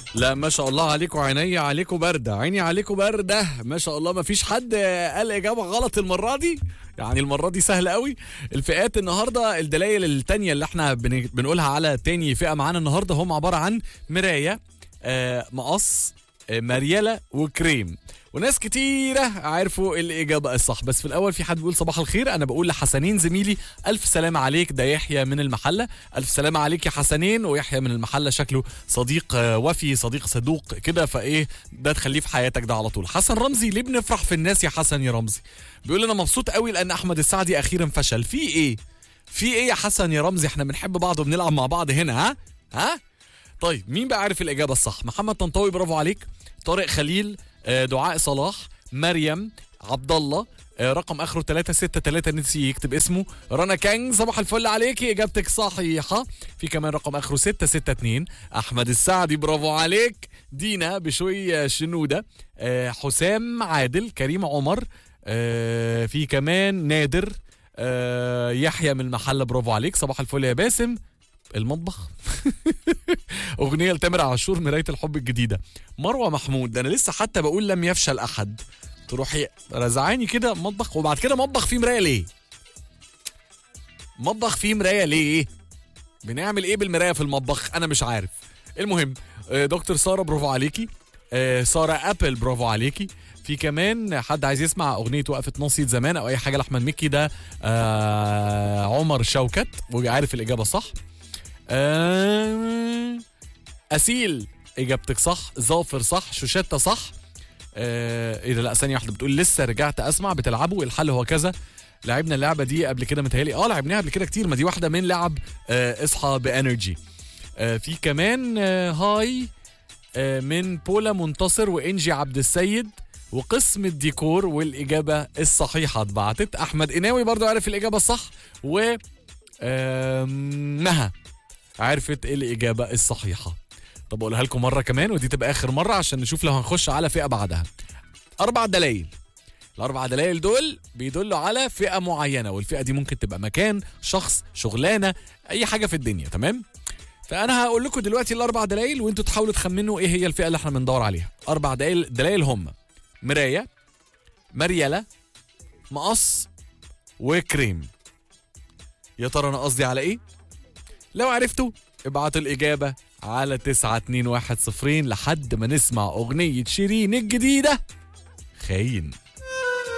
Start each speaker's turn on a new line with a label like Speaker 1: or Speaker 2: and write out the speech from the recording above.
Speaker 1: لا ما شاء الله عليكم عيني عليكم باردة عيني عليكم باردة ما شاء الله ما فيش حد قال إجابة غلط المرة دي يعني المرة دي سهلة قوي الفئات النهاردة الدلائل التانية اللي احنا بن- بنقولها على تاني فئة معانا النهاردة هم عبارة عن مراية آه، مقص آه، مريالة وكريم وناس كتيرة عرفوا الإجابة الصح بس في الأول في حد بيقول صباح الخير أنا بقول لحسنين زميلي ألف سلامة عليك ده يحيى من المحلة ألف سلامة عليك يا حسنين ويحيى من المحلة شكله صديق آه، وفي صديق صدوق كده فإيه ده تخليه في حياتك ده على طول حسن رمزي ليه بنفرح في الناس يا حسن يا رمزي بيقول أنا مبسوط قوي لأن أحمد السعدي أخيرا فشل في إيه في إيه يا حسن يا رمزي احنا بنحب بعض وبنلعب مع بعض هنا ها ها طيب مين بقى عارف الإجابة الصح محمد طنطاوي برافو عليك طارق خليل آه، دعاء صلاح مريم عبد الله آه، رقم اخره 363 نسي يكتب اسمه رنا كانج صباح الفل عليكي اجابتك صحيحه في كمان رقم اخره 662 احمد السعدي برافو عليك دينا بشوي شنوده آه، حسام عادل كريم عمر آه، في كمان نادر آه، يحيى من المحله برافو عليك صباح الفل يا باسم المطبخ اغنيه لتامر عاشور مرايه الحب الجديده مروه محمود ده انا لسه حتى بقول لم يفشل احد تروحي رزعاني كده مطبخ وبعد كده مطبخ فيه مرايه ليه مطبخ فيه مرايه ليه بنعمل ايه بالمرايه في المطبخ انا مش عارف المهم آه، دكتور ساره برافو عليكي آه، ساره ابل برافو عليكي في كمان حد عايز يسمع اغنيه وقفه نصية زمان او اي حاجه لاحمد مكي ده آه عمر شوكت وعارف الاجابه صح آه اسيل اجابتك صح ظافر صح شوشتة صح آه ايه ده لا ثانيه واحده بتقول لسه رجعت اسمع بتلعبوا الحل هو كذا لعبنا اللعبه دي قبل كده متهيألي اه لعبناها قبل كده كتير ما دي واحده من لعب آه اصحى بانرجي آه في كمان آه هاي آه من بولا منتصر وانجي عبد السيد وقسم الديكور والاجابه الصحيحه اتبعتت احمد قناوي برضو عارف الاجابه الصح و آم، مها عرفت الاجابه الصحيحه طب اقولها لكم مره كمان ودي تبقى اخر مره عشان نشوف لو هنخش على فئه بعدها اربع دلائل الاربع دلائل دول بيدلوا على فئه معينه والفئه دي ممكن تبقى مكان شخص شغلانه اي حاجه في الدنيا تمام فانا هقول لكم دلوقتي الاربع دلائل وانتوا تحاولوا تخمنوا ايه هي الفئه اللي احنا بندور عليها اربع دلائل دلائل هم مرايه مريله مقص وكريم يا ترى انا قصدي على ايه لو عرفتوا ابعتوا الإجابة على 9210 لحد ما نسمع أغنية شيرين الجديدة خاين